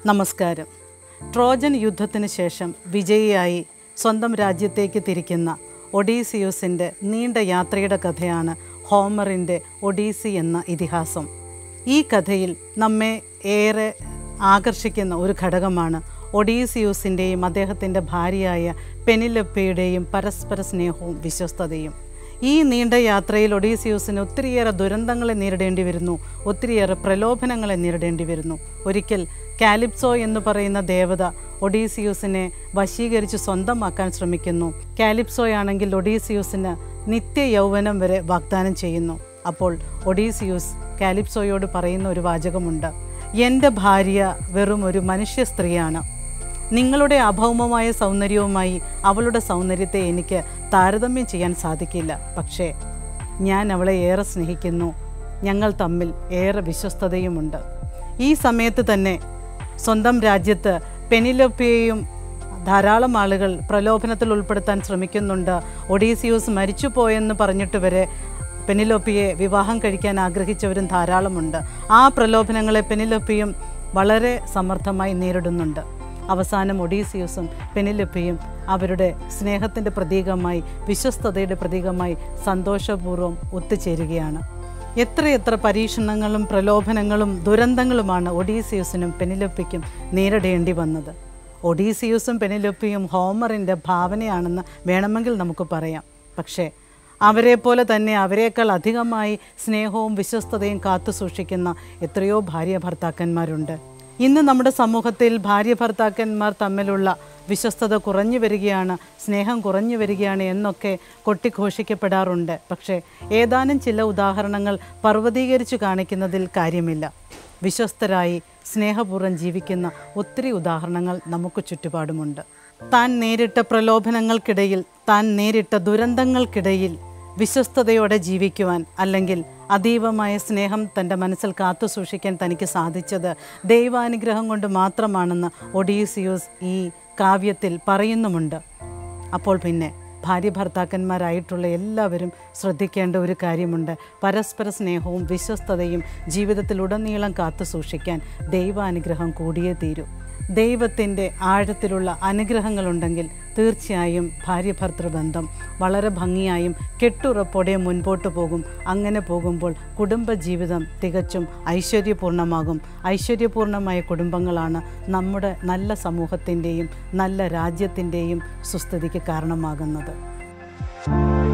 നമസ്കാരം ട്രോജൻ യുദ്ധത്തിന് ശേഷം വിജയിയായി സ്വന്തം രാജ്യത്തേക്ക് തിരിക്കുന്ന ഒഡീസിയൂസിൻ്റെ നീണ്ട യാത്രയുടെ കഥയാണ് ഹോമറിൻ്റെ ഒഡീസി എന്ന ഇതിഹാസം ഈ കഥയിൽ നമ്മെ ഏറെ ആകർഷിക്കുന്ന ഒരു ഘടകമാണ് ഒഡീസിയൂസിൻ്റെയും അദ്ദേഹത്തിൻ്റെ ഭാര്യയായ പെനിലപ്പയുടെയും പരസ്പര സ്നേഹവും വിശ്വസ്തതയും ഈ നീണ്ട യാത്രയിൽ ഒഡീസിയൂസിന് ഒത്തിരിയേറെ ദുരന്തങ്ങളെ നേരിടേണ്ടി വരുന്നു ഒത്തിരിയേറെ പ്രലോഭനങ്ങളെ നേരിടേണ്ടി വരുന്നു ഒരിക്കൽ കാലിപ്സോ എന്ന് പറയുന്ന ദേവത ഒഡീസിയൂസിനെ വശീകരിച്ച് സ്വന്തമാക്കാൻ ശ്രമിക്കുന്നു കാലിപ്സോയാണെങ്കിൽ ഒഡീസിയൂസിന് നിത്യ യൗവനം വരെ വാഗ്ദാനം ചെയ്യുന്നു അപ്പോൾ ഒഡീസിയൂസ് കാലിപ്സോയോട് പറയുന്ന ഒരു വാചകമുണ്ട് എൻ്റെ ഭാര്യ വെറും ഒരു മനുഷ്യ സ്ത്രീയാണ് നിങ്ങളുടെ അഭൗമമായ സൗന്ദര്യവുമായി അവളുടെ സൗന്ദര്യത്തെ എനിക്ക് താരതമ്യം ചെയ്യാൻ സാധിക്കില്ല പക്ഷേ ഞാൻ അവളെ ഏറെ സ്നേഹിക്കുന്നു ഞങ്ങൾ തമ്മിൽ ഏറെ വിശ്വസ്തതയുമുണ്ട് ഈ സമയത്ത് തന്നെ സ്വന്തം രാജ്യത്ത് പെനിലൊപ്പിയെയും ധാരാളം ആളുകൾ പ്രലോഭനത്തിൽ ഉൾപ്പെടുത്താൻ ശ്രമിക്കുന്നുണ്ട് ഒഡീസിയൂസ് മരിച്ചുപോയെന്ന് പറഞ്ഞിട്ട് വരെ പെനിലോപ്പിയെ വിവാഹം കഴിക്കാൻ ആഗ്രഹിച്ചവരും ധാരാളമുണ്ട് ആ പ്രലോഭനങ്ങളെ പെനിലോപ്പിയും വളരെ സമർത്ഥമായി നേരിടുന്നുണ്ട് അവസാനം ഒഡീസിയൂസും പെനിലപ്പിയും അവരുടെ സ്നേഹത്തിൻ്റെ പ്രതീകമായി വിശ്വസ്തതയുടെ പ്രതീകമായി സന്തോഷപൂർവ്വം ഒത്തുചേരുകയാണ് എത്രയെത്ര പരീക്ഷണങ്ങളും പ്രലോഭനങ്ങളും ദുരന്തങ്ങളുമാണ് ഒഡീസിയൂസിനും പെനിലപ്പിക്കും നേരിടേണ്ടി വന്നത് ഒഡീസിയൂസും പെനിലപ്പിയും ഹോമറിൻ്റെ ഭാവനയാണെന്ന് വേണമെങ്കിൽ നമുക്ക് പറയാം പക്ഷേ അവരെ പോലെ തന്നെ അവരെക്കാൾ അധികമായി സ്നേഹവും വിശ്വസ്തതയും കാത്തു സൂക്ഷിക്കുന്ന എത്രയോ ഭാര്യ ഭർത്താക്കന്മാരുണ്ട് ഇന്ന് നമ്മുടെ സമൂഹത്തിൽ ഭാര്യ ഭർത്താക്കന്മാർ തമ്മിലുള്ള വിശ്വസ്തത കുറഞ്ഞു വരികയാണ് സ്നേഹം കുറഞ്ഞു വരികയാണ് എന്നൊക്കെ കൊട്ടിഘോഷിക്കപ്പെടാറുണ്ട് പക്ഷേ ഏതാനും ചില ഉദാഹരണങ്ങൾ പർവ്വതീകരിച്ചു കാണിക്കുന്നതിൽ കാര്യമില്ല വിശ്വസ്തരായി സ്നേഹപൂർവ്വം ജീവിക്കുന്ന ഒത്തിരി ഉദാഹരണങ്ങൾ നമുക്ക് ചുറ്റുപാടുമുണ്ട് താൻ നേരിട്ട പ്രലോഭനങ്ങൾക്കിടയിൽ താൻ നേരിട്ട ദുരന്തങ്ങൾക്കിടയിൽ വിശ്വസ്തയോടെ ജീവിക്കുവാൻ അല്ലെങ്കിൽ അതീവമായ സ്നേഹം തൻ്റെ മനസ്സിൽ കാത്തു സൂക്ഷിക്കാൻ തനിക്ക് സാധിച്ചത് ദൈവാനുഗ്രഹം കൊണ്ട് മാത്രമാണെന്ന് ഒഡീസിയൂസ് ഈ കാവ്യത്തിൽ പറയുന്നുമുണ്ട് അപ്പോൾ പിന്നെ ഭാര്യ ഭർത്താക്കന്മാരായിട്ടുള്ള എല്ലാവരും ശ്രദ്ധിക്കേണ്ട ഒരു കാര്യമുണ്ട് പരസ്പര സ്നേഹവും വിശ്വസ്തതയും ജീവിതത്തിലുടനീളം കാത്തു സൂക്ഷിക്കാൻ ദൈവാനുഗ്രഹം കൂടിയേ തീരൂ ദൈവത്തിൻ്റെ ആഴത്തിലുള്ള അനുഗ്രഹങ്ങളുണ്ടെങ്കിൽ തീർച്ചയായും ഭാര്യ ഭർത്തൃബന്ധം വളരെ ഭംഗിയായും കെട്ടുറപ്പോടെ മുൻപോട്ട് പോകും അങ്ങനെ പോകുമ്പോൾ കുടുംബജീവിതം തികച്ചും ഐശ്വര്യപൂർണ്ണമാകും ഐശ്വര്യപൂർണ്ണമായ കുടുംബങ്ങളാണ് നമ്മുടെ നല്ല സമൂഹത്തിൻ്റെയും നല്ല രാജ്യത്തിൻ്റെയും സുസ്ഥിതിക്ക് കാരണമാകുന്നത്